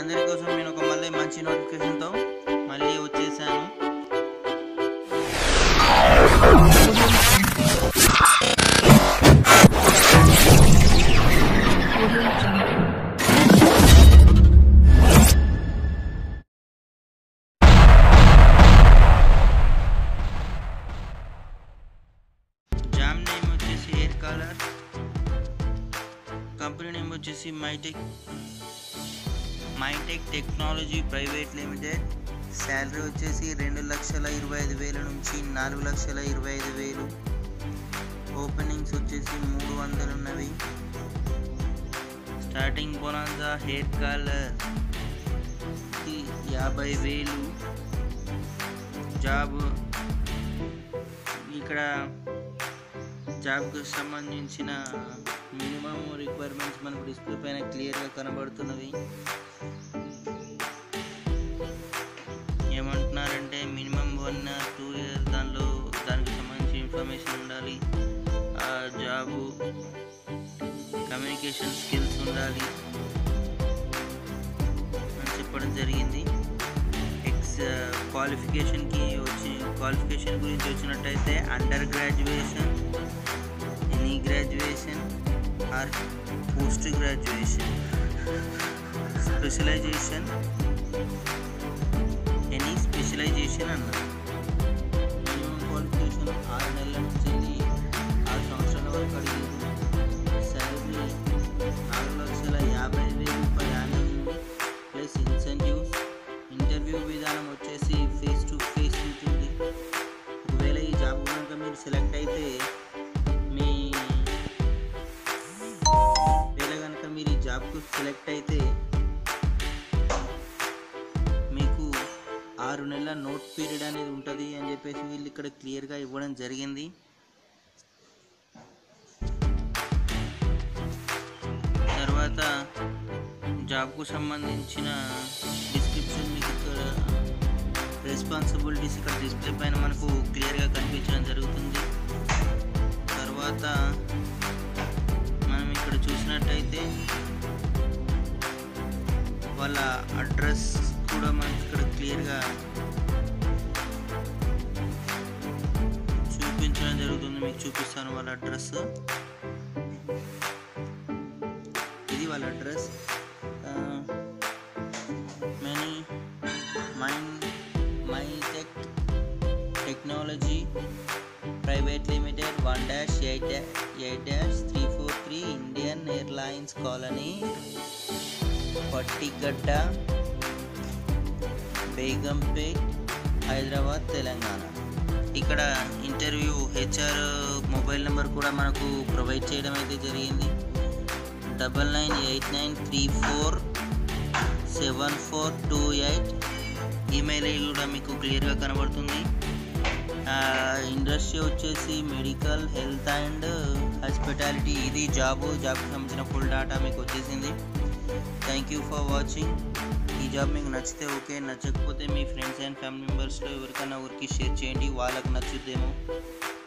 అందరి కోసం నేను ఒక మళ్ళీ మంచి నోటిఫికేషన్తో మళ్ళీ వచ్చేసాను జామ్ నేమ్ వచ్చేసి ఎయిర్ కాలర్ కంపెనీ నేమ్ వచ్చేసి Mytech Mytech technology private limited salary వచ్చేసి రెండు లక్షల ఇరవై ఐదు వేల నుంచి నాలుగు లక్షల ఇరవై ఐదు వేలు ఓపెనింగ్స్ వచ్చేసి మూడు వందలు ఉన్నవి స్టార్టింగ్ బొనాన్సా హెయిర్ కాలర్ యాభై వేలు జాబ్ ఇక్కడ జాబ్కు సంబంధించిన మినిమం రిక్వైర్మెంట్స్ మనకు డిస్ప్లే పైన క్లియర్గా కనబడుతున్నవి ఏమంటున్నారంటే మినిమం వన్ టూ ఇయర్స్ దానిలో దానికి సంబంధించిన ఇన్ఫర్మేషన్ ఉండాలి ఆ జాబు కమ్యూనికేషన్ స్కిల్స్ ఉండాలి అని చెప్పడం జరిగింది ఎక్స్ క్వాలిఫికేషన్కి వచ్చి క్వాలిఫికేషన్ గురించి వచ్చినట్టయితే under graduation any graduation or post graduation specialisation any specialisation అన్నారు మినిమం క్వాలిఫికేషన్ ఆరు నెలల నుంచి వెళ్ళి ఆరు సంవత్సరాల వరకు అడిగారు శాలరీ నాలుగు లక్షల యాభై వేలు per annum plus incentives interview విధానం వచ్చేసి ఫేస్ టు ఫేస్ ఉంటుంది ఒకవేళ ఈ జాబ్ కనుక మీరు సెలెక్ట్ అయితే మీ ఒకవేళ కనుక మీరు ఈ జాబ్కు సెలెక్ట్ అయితే మీకు ఆరు నెలల నోట్ పీరియడ్ అనేది ఉంటుంది అని చెప్పేసి వీళ్ళు ఇక్కడ క్లియర్గా ఇవ్వడం జరిగింది తర్వాత జాబ్కు సంబంధించిన డిస్క్రిప్షన్ మీకు ఇక్కడ రెస్పాన్సిబిలిటీస్ ఇక్కడ డిస్ప్లే పైన మనకు క్లియర్గా కనిపించడం జరుగుతుంది తర్వాత మనం ఇక్కడ చూసినట్టయితే వాళ్ళ అడ్రస్ కూడా మనకి ఇక్కడ క్లియర్గా చూపించడం జరుగుతుంది మీకు చూపిస్తాను వాళ్ళ అడ్రస్ ఇది వాళ్ళ address many mind Mytech technology private limited one dash eight eight dash three four three Indian Airlines colony Pattigadda Begumpet Hyderabad Telangana ఇక్కడ ఇంటర్వ్యూ హెచ్ఆర్ మొబైల్ నెంబర్ కూడా మనకు ప్రొవైడ్ చేయడం అయితే జరిగింది double nine eight nine three four seven four two eight email ID కూడా మీకు క్లియర్గా కనబడుతుంది ఇండస్ట్రీ వచ్చేసి మెడికల్ హెల్త్ అండ్ హాస్పిటాలిటీ ఇది జాబు జాబ్కి సంబంధించిన ఫుల్ డేటా మీకు వచ్చేసింది థ్యాంక్ యూ ఫర్ వాచింగ్ ఈ జాబ్ మీకు నచ్చితే ఓకే నచ్చకపోతే మీ ఫ్రెండ్స్ అండ్ ఫ్యామిలీ మెంబర్స్లో ఎవరికైనా ఊరికి షేర్ చేయండి వాళ్ళకి నచ్చుద్దేమో